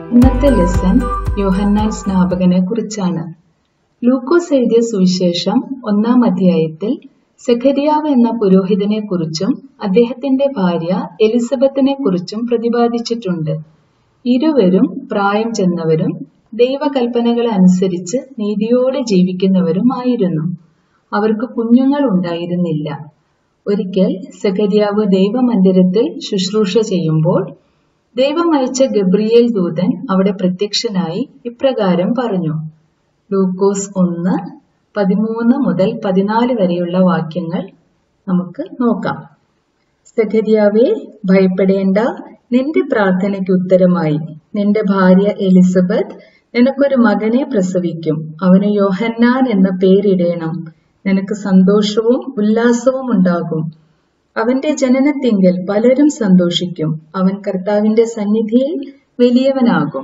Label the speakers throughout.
Speaker 1: ഇന്നത്തെ ലെസൺ യോഹന്നാൻ സ്നാപകനെ കുറിച്ചാണ് ലൂക്കോസ് എഴുതിയ സുവിശേഷം ഒന്നാം അധ്യായത്തിൽ സെഖരിയാവ് എന്ന പുരോഹിതനെ കുറിച്ചും അദ്ദേഹത്തിന്റെ ഭാര്യ എലിസബത്തിനെ കുറിച്ചും പ്രതിപാദിച്ചിട്ടുണ്ട് ഇരുവരും പ്രായം ചെന്നവരും ദൈവകൽപ്പനകളെ അനുസരിച്ച് നീതിയോടെ ജീവിക്കുന്നവരുമായിരുന്നു അവർക്ക് കുഞ്ഞുങ്ങൾ ഉണ്ടായിരുന്നില്ല ഒരിക്കൽ സെഖരിയാവ് ദൈവമന്ദിരത്തിൽ ശുശ്രൂഷ ചെയ്യുമ്പോൾ ദൈവം അയച്ച ഗബ്രിയേൽ ദൂതൻ അവിടെ പ്രത്യക്ഷനായി ഇപ്രകാരം പറഞ്ഞു ലൂക്കോസ് ഒന്ന് പതിമൂന്ന് മുതൽ പതിനാല് വരെയുള്ള വാക്യങ്ങൾ നമുക്ക് നോക്കാം സെഖരിയാവേ ഭയപ്പെടേണ്ട നിന്റെ പ്രാർത്ഥനയ്ക്ക് ഉത്തരമായി നിന്റെ ഭാര്യ എലിസബത്ത് നിനക്കൊരു മകനെ പ്രസവിക്കും അവന് യോഹന്നാൻ എന്ന പേരിടേണം നിനക്ക് സന്തോഷവും ഉല്ലാസവും ഉണ്ടാകും അവന്റെ ജനനത്തിങ്കൽ പലരും സന്തോഷിക്കും അവൻ കർത്താവിന്റെ സന്നിധിയിൽ വലിയവനാകും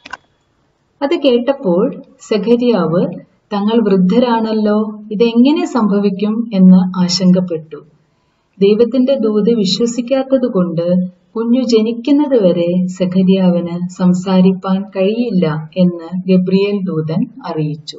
Speaker 1: അത് കേട്ടപ്പോൾ സെഖരിയാവ് തങ്ങൾ വൃദ്ധരാണല്ലോ ഇതെങ്ങനെ സംഭവിക്കും എന്ന് ആശങ്കപ്പെട്ടു ദൈവത്തിന്റെ ദൂത് വിശ്വസിക്കാത്തതുകൊണ്ട് കുഞ്ഞു ജനിക്കുന്നത് വരെ സെഖരിയാവിന് സംസാരിപ്പാൻ കഴിയില്ല എന്ന് ഗബ്രിയേൽ ദൂതൻ അറിയിച്ചു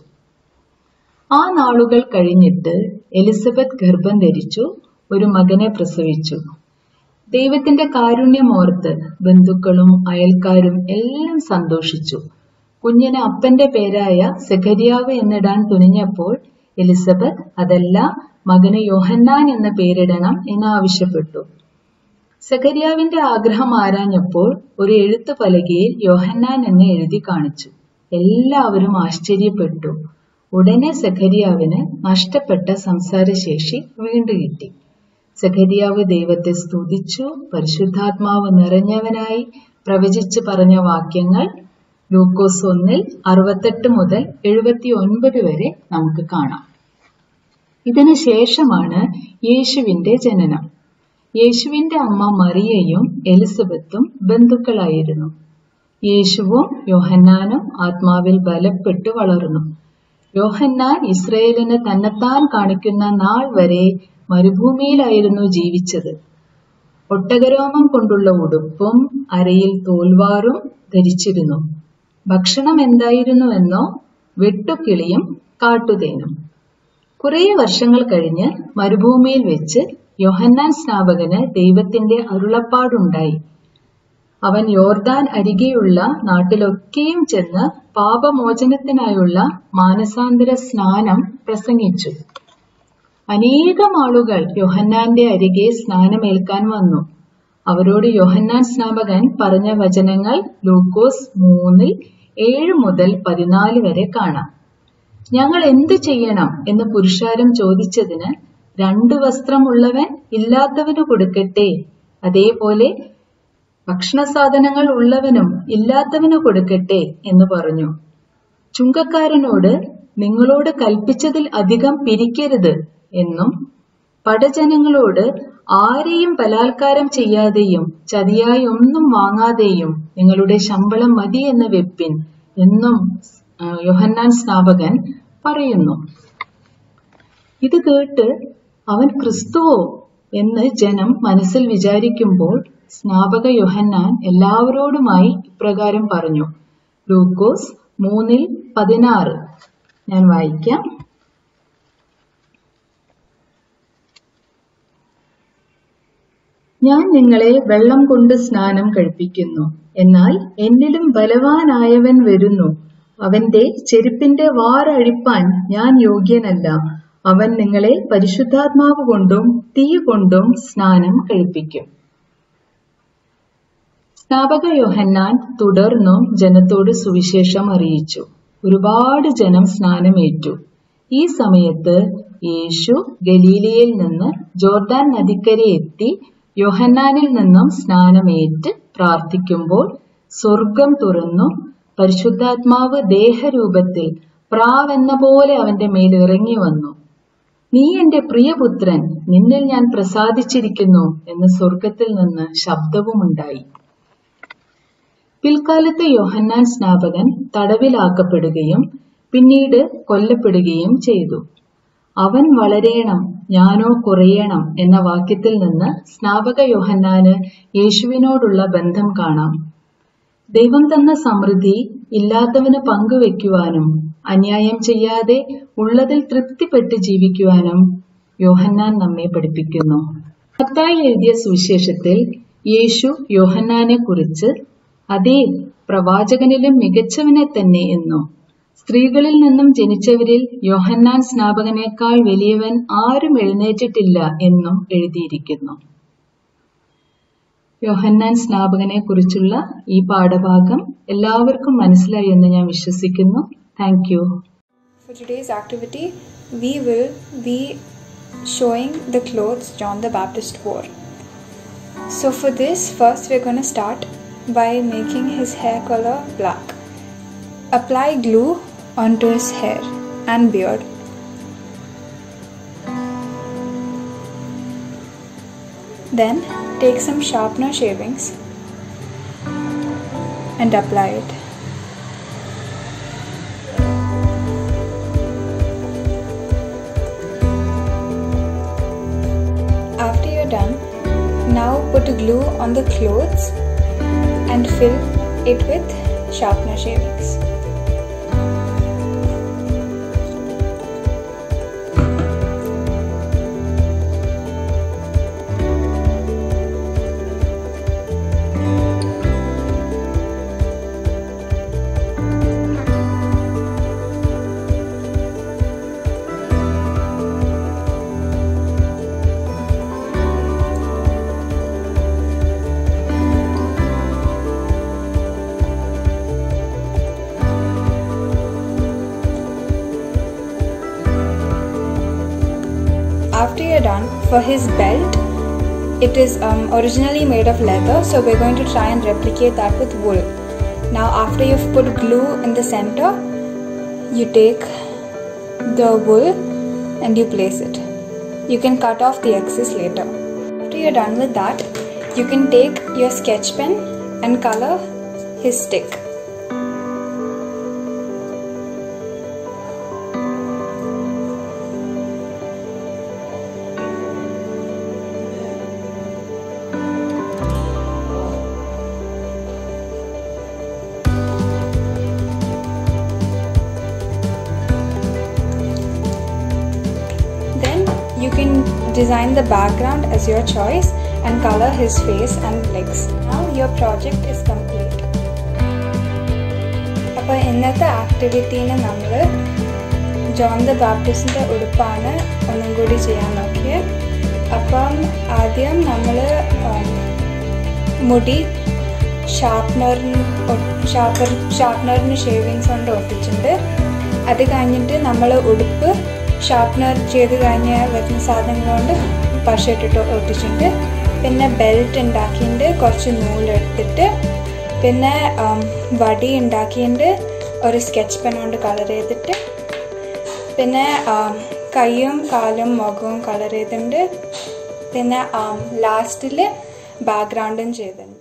Speaker 1: ആ നാളുകൾ കഴിഞ്ഞിട്ട് എലിസബത്ത് ഗർഭം ധരിച്ചു ഒരു മകനെ പ്രസവിച്ചു ദൈവത്തിന്റെ കാരുണ്യമോർത്ത് ബന്ധുക്കളും അയൽക്കാരും എല്ലാം സന്തോഷിച്ചു കുഞ്ഞിന് അപ്പന്റെ പേരായ സെഖരിയാവ് എന്നിടാൻ തുനിഞ്ഞപ്പോൾ എലിസബത്ത് അതല്ല മകന് യോഹന്നാൻ എന്ന പേരിടണം എന്ന് ആവശ്യപ്പെട്ടു സെഖരിയാവിന്റെ ആഗ്രഹം ആരാഞ്ഞപ്പോൾ ഒരു എഴുത്തു പലകയിൽ യോഹന്നാൻ എന്ന് എഴുതി കാണിച്ചു എല്ലാവരും ആശ്ചര്യപ്പെട്ടു ഉടനെ സെഖരിയാവിന് നഷ്ടപ്പെട്ട സംസാരശേഷി വീണ്ടും കിട്ടി സെഖരിയാവ് ദൈവത്തെ സ്തുതിച്ചു പരിശുദ്ധാത്മാവ് നിറഞ്ഞവനായി പ്രവചിച്ചു പറഞ്ഞ വാക്യങ്ങൾ ലൂക്കോസ് ഒന്നിൽ അറുപത്തെട്ട് മുതൽ എഴുപത്തി ഒൻപത് വരെ നമുക്ക് കാണാം ഇതിനു ശേഷമാണ് യേശുവിന്റെ ജനനം യേശുവിന്റെ അമ്മ മറിയയും എലിസബത്തും ബന്ധുക്കളായിരുന്നു യേശുവും യോഹന്നാനും ആത്മാവിൽ ബലപ്പെട്ടു വളർന്നു യോഹന്നാൻ ഇസ്രയേലിന് തന്നെത്താൻ കാണിക്കുന്ന നാൾ വരെ മരുഭൂമിയിലായിരുന്നു ജീവിച്ചത് ഒട്ടകരോമം കൊണ്ടുള്ള ഉടുപ്പും അരയിൽ തോൽവാറും ധരിച്ചിരുന്നു ഭക്ഷണം എന്തായിരുന്നുവെന്നോ വെട്ടുക്കിളിയും കാട്ടുതേനും കുറേ വർഷങ്ങൾ കഴിഞ്ഞ് മരുഭൂമിയിൽ വെച്ച് യോഹന്നാൻ സ്നാപകന് ദൈവത്തിന്റെ അരുളപ്പാടുണ്ടായി അവൻ യോർദാൻ അരികെയുള്ള നാട്ടിലൊക്കെയും ചെന്ന് പാപമോചനത്തിനായുള്ള മാനസാന്തര സ്നാനം പ്രസംഗിച്ചു അനേകം ആളുകൾ യോഹന്നാന്റെ അരികെ സ്നാനമേൽക്കാൻ വന്നു അവരോട് യോഹന്നാൻ സ്നാപകൻ പറഞ്ഞ വചനങ്ങൾ ലൂക്കോസ് മൂന്നിൽ ഏഴ് മുതൽ പതിനാല് വരെ കാണാം ഞങ്ങൾ എന്തു ചെയ്യണം എന്ന് പുരുഷാരം ചോദിച്ചതിന് രണ്ടു വസ്ത്രമുള്ളവൻ ഇല്ലാത്തവന് കൊടുക്കട്ടെ അതേപോലെ ഭക്ഷണ സാധനങ്ങൾ ഉള്ളവനും ഇല്ലാത്തവന് കൊടുക്കട്ടെ എന്ന് പറഞ്ഞു ചുങ്കക്കാരനോട് നിങ്ങളോട് കൽപ്പിച്ചതിൽ അധികം പിരിക്കരുത് എന്നും പടജനങ്ങളോട് ആരെയും ബലാത്കാരം ചെയ്യാതെയും ചതിയായി ഒന്നും വാങ്ങാതെയും നിങ്ങളുടെ ശമ്പളം മതി എന്ന് വെപ്പിൻ എന്നും യോഹന്നാൻ സ്നാപകൻ പറയുന്നു ഇത് കേട്ട് അവൻ ക്രിസ്തുവോ എന്ന് ജനം മനസ്സിൽ വിചാരിക്കുമ്പോൾ സ്നാപക യോഹന്നാൻ എല്ലാവരോടുമായി ഇപ്രകാരം പറഞ്ഞു ലൂക്കോസ് മൂന്നിൽ പതിനാറ് ഞാൻ വായിക്കാം ഞാൻ നിങ്ങളെ വെള്ളം കൊണ്ട് സ്നാനം കഴിപ്പിക്കുന്നു എന്നാൽ എന്നിലും ബലവാനായവൻ വരുന്നു അവന്റെ ചെരുപ്പിന്റെ വാറഴിപ്പാൻ ഞാൻ യോഗ്യനല്ല അവൻ നിങ്ങളെ പരിശുദ്ധാത്മാവ് കൊണ്ടും തീ കൊണ്ടും സ്നാനം കഴിപ്പിക്കും സ്നാപക യോഹന്നാൻ തുടർന്നും ജനത്തോട് സുവിശേഷം അറിയിച്ചു ഒരുപാട് ജനം സ്നാനമേറ്റു ഈ സമയത്ത് യേശു ഗലീലയിൽ നിന്ന് ജോർദാൻ നദിക്കരെ എത്തി യോഹന്നാനിൽ നിന്നും സ്നാനമേറ്റ് പ്രാർത്ഥിക്കുമ്പോൾ സ്വർഗം തുറന്നു പരിശുദ്ധാത്മാവ് ദേഹരൂപത്തിൽ പ്രാവെന്ന പോലെ അവന്റെ മേൽ ഇറങ്ങി വന്നു നീ എന്റെ പ്രിയപുത്രൻ നിന്നിൽ ഞാൻ പ്രസാദിച്ചിരിക്കുന്നു എന്ന് സ്വർഗത്തിൽ നിന്ന് ശബ്ദവുമുണ്ടായി പിൽക്കാലത്ത് യോഹന്നാൻ സ്നാപകൻ തടവിലാക്കപ്പെടുകയും പിന്നീട് കൊല്ലപ്പെടുകയും ചെയ്തു അവൻ വളരേണം ഞാനോ കുറയണം എന്ന വാക്യത്തിൽ നിന്ന് സ്നാപക യോഹന്നാന് യേശുവിനോടുള്ള ബന്ധം കാണാം ദൈവം തന്ന സമൃദ്ധി ഇല്ലാത്തവന് പങ്കുവെക്കുവാനും അന്യായം ചെയ്യാതെ ഉള്ളതിൽ തൃപ്തിപ്പെട്ട് ജീവിക്കുവാനും യോഹന്നാൻ നമ്മെ പഠിപ്പിക്കുന്നു മത്തായി എഴുതിയ സുവിശേഷത്തിൽ യേശു യോഹന്നാനെ കുറിച്ച് അതേ പ്രവാചകനിലും മികച്ചവനെ തന്നെ എന്നും സ്ത്രീകളിൽ നിന്നും ജനിച്ചവരിൽ യോഹന്നാൻ സ്നാപകനേക്കാൾ വലിയവൻ ആരും എഴുന്നേറ്റിട്ടില്ല എന്നും എഴുതിയിരിക്കുന്നു യോഹന്നാൻ സ്നാപകനെ കുറിച്ചുള്ള ഈ പാഠഭാഗം എല്ലാവർക്കും മനസ്സിലായി എന്ന് ഞാൻ വിശ്വസിക്കുന്നു thank you
Speaker 2: For today's activity, we will be showing the clothes John the Baptist wore. So, for this, first we're going to start by making his hair color black. Apply glue onto his hair and beard. Then, take some sharpener shavings and apply it. After you're done, now put glue on the clothes and fill it with sharpener shavings. After you're done, for his belt, it is um, originally made of leather, so we're going to try and replicate that with wool. Now, after you've put glue in the center, you take the wool and you place it. You can cut off the excess later. After you're done with that, you can take your sketch pen and color his stick. Then you can design the background as your choice and color his face and legs. Now your project is complete. അപ്പോൾ ഇന്നത്തെ ആക്ടിവിറ്റീന് നമ്മൾ John the ബാപ്റ്റിസ്റ്റിൻ്റെ ഉടുപ്പാണ് ഒന്നും കൂടി ചെയ്യാൻ നോക്കിയത് അപ്പം ആദ്യം നമ്മൾ മുടി ഷാർപ്നറിന് ഷാർപ്പർ ഷാർപ്നറിന് ഷേവിങ്സ് കൊണ്ട് ഒട്ടിച്ചിട്ടുണ്ട് അത് കഴിഞ്ഞിട്ട് നമ്മൾ ഉടുപ്പ് ഷാർപ്നർ ചെയ്ത് കഴിഞ്ഞ വരുന്ന സാധനങ്ങൾ കൊണ്ട് പശ ഇട്ടിട്ട് ഒട്ടിച്ചിട്ടുണ്ട് പിന്നെ ബെൽറ്റ് ഉണ്ടാക്കിയിട്ട് കുറച്ച് നൂലെടുത്തിട്ട് പിന്നെ ആം, വടി ഉണ്ടാക്കിയിട്ട് ഒരു സ്കെച്ച് പെൻ കൊണ്ട് കളർ ചെയ്തിട്ട് പിന്നെ ആം, കൈയും കാലും മുഖവും കളർ ചെയ്തിട്ടുണ്ട് പിന്നെ ലാസ്റ്റിൽ ബാക്ക്ഗ്രൗണ്ടും ചെയ്തിട്ടുണ്ട്